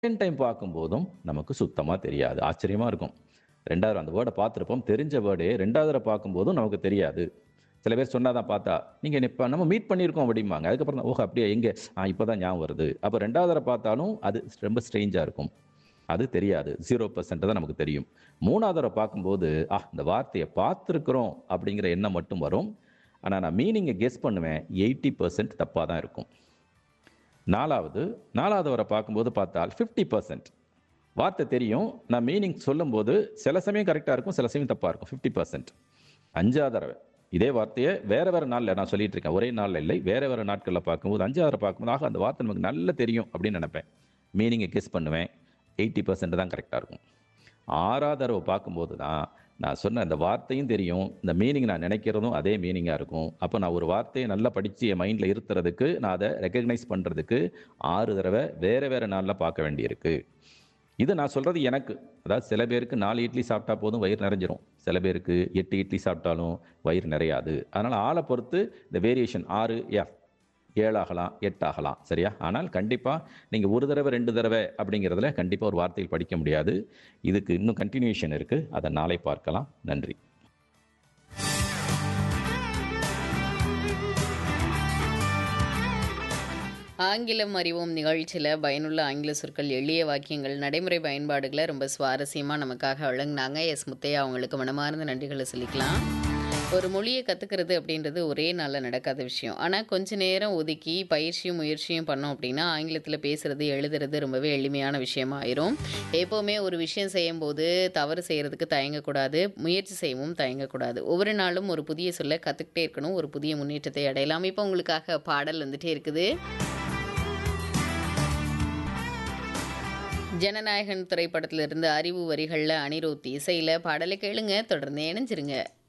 Second time பார்க்கும்போதும் நமக்கு சுத்தமா தெரியாது. ஆச்சரியமா இருக்கும். 2வது அந்த வேர்ட பார்த்திருப்போம். தெரிஞ்ச வேர்டே 2வது தடவ பார்க்கும்போதும் நமக்கு தெரியாது. சில பேர் சொன்னா தான் பார்த்தா, "நீங்க இப்ப நம்ம மீட் பண்ணியிருக்கோம்" அப்படிம்பாங்க. அதுக்கப்புறம் தான், "ஓஹோ! அப்படியா? எங்க? ஆ இப்ப தான் ஞாபகம் வருது." அப்ப 2வது தடவ பார்த்தாலும் அது ரொம்ப ஸ்ட்ரேஞ்சா இருக்கும். அது தெரியாது. 0% தான் நமக்கு தெரியும். 3வது தடவ பார்க்கும்போது, "ஆ இந்த வார்த்தைய பார்த்திருக்கிறோம்" அப்படிங்கிற எண்ணம் மட்டும் வரும். ஆனா நான் மீனிங்க கெஸ் பண்ணுவேன். 80% தப்பா தான் இருக்கும். 4வது 4வது தடவ பார்க்கும்போது பார்த்தால் 50% வார்த்தை தெரியும். நான் மீனிங் சொல்லும்போது சில சமயம் கரெக்ட்டா இருக்கும். சில சமயம் தப்பா இருக்கும். 50%. 5வது தடவ இதே வார்த்தைய வேற வேற நாள்ல நான் சொல்லிட்டு இருக்கேன். ஒரே நாள்ல இல்லை. வேற வேற நாட்கள்ல பார்க்கும்போது 5வது தடவ பார்க்கும்போது, "ஆஹா! அந்த வார்த்தை நமக்கு நல்லா தெரியும்" அப்படின்னு நெனைப்பேன். மீனிங்க கெஸ் பண்ணுவேன். 80% தான் கரெக்ட்டா இருக்கும். 6வது தடவ பார்க்கும்போது தான், நான் சொன்ன அந்த வார்த்தையும் தெரியும். இந்த மீனிங் நான் நெனைக்கிறதும் அதே மீனிங்கா இருக்கும். அப்ப நான் ஒரு வார்த்தைய நல்லா படிச்சு என் மைண்ட்ல இருத்துறதுக்கு, நான் அத ரெகக்னைஸ் பண்றதுக்கு 6 தடவ வேற வேற நாள்ல பார்க்க வேண்டியிருக்கு. இது நான் சொல்றது எனக்கு. அதாவது சில பேருக்கு 4 இட்லி சாப்பிட்டா போதும் வயிறு நெறஞ்சிரும். சில பேருக்கு 8 இட்லி சாப்பிட்டாலும் வயிறு நெறையாது. அதனால ஆள பொறுத்து இந்த வேரியேஷன் 6 எஃப் 7 ஆகலாம், 8 ஆகலாம். சரியா? ஆனால் கண்டிப்பா நீங்க 1 தடவ, 2 தடவ அப்படிங்கிறதுல கண்டிப்பா ஒரு வார்த்தையில் படிக்க முடியாது. இதுக்கு இன்னும் கன்டினியூஷன் இருக்கு. அத நாளை பார்க்கலாம். நன்றி. ஆங்கிலம் அறிவோம் நிகழ்ச்சியில பயனுள்ள ஆங்கில சொற்கள், எளிய வாக்கியங்கள், நடைமுறை பயன்பாடுகள ரொம்ப சுவாரஸ்யமா நமக்காக வழங்குனாங்க. எஸ். முத்தையா அவங்களுக்கு மனமார்ந்த நன்றிகள சொல்லிக்கலாம். ஒரு மொழிய கத்துக்கிறது அப்படின்றது ஒரே நாள்ல நடக்காத விஷயம். ஆனா கொஞ்ச நேரம் ஒதுக்கி பயிற்சியும், முயற்சியும் பண்ணோம் அப்படின்னா, ஆங்கிலத்தில பேசுறது, எழுதுறது ரொம்பவே எளிமையான விஷயமா ஆயிரும். எப்பவுமே ஒரு விஷயம் செய்யும்போது தவறு செய்றதுக்கு தயங்கக்கூடாது. முயற்சி செய்யவும் தயங்கக்கூடாது. ஒவ்வொரு நாளும் ஒரு புதிய சொல்ல கத்துக்கிட்டே இருக்கணும். ஒரு புதிய முன்னேற்றத்தை அடையலாம். இப்ப உங்களுக்காக பாடல் வந்துட்டே இருக்குது. ஜனநாயகன் திரைப்படத்திலிருந்து அறிவு வரிகள்ல அனிருத் இசையில பாடலை கேளுங்க. தொடர்ந்து இணைஞ்சிருங்க.